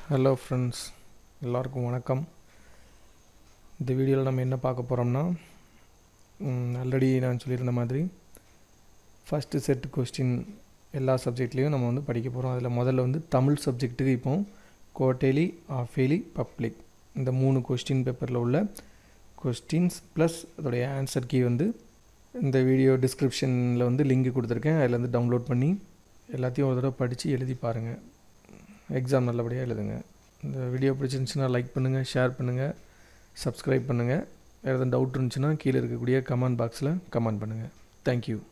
hello friends எல்லாருக்கும் வணக்கம் இந்த வீடியோவில் நம்ம என்ன பார்க்க போகிறோம்னா ஆல்ரெடி நான் சொல்லியிருந்த மாதிரி ஃபஸ்ட்டு செட் கொஸ்டின் எல்லா சப்ஜெக்ட்லேயும் நம்ம வந்து படிக்க போகிறோம் அதில் முதல்ல வந்து தமிழ் சப்ஜெக்ட்டுக்கு இப்போ குவார்டேலி ஆஃபேலி பப்ளிக் இந்த மூணு கொஸ்டின் பேப்பரில் உள்ள கொஸ்டின்ஸ் ப்ளஸ் அதோடைய ஆன்சர் கீ வந்து இந்த வீடியோ டிஸ்கிரிப்ஷனில் வந்து லிங்க் கொடுத்துருக்கேன் அதில் வந்து டவுன்லோட் பண்ணி எல்லாத்தையும் ஒரு தடவை படித்து எழுதி பாருங்கள் எக்ஸாம் நல்லபடியாக எழுதுங்க இந்த வீடியோ பிடிச்சிருந்துச்சுன்னா லைக் பண்ணுங்கள் ஷேர் பண்ணுங்கள் சப்ஸ்கிரைப் பண்ணுங்கள் வேறு எதுவும் டவுட் இருந்துச்சுன்னா கீழே இருக்கக்கூடிய கமெண்ட் பாக்ஸில் கமெண்ட் பண்ணுங்கள் தேங்க்யூ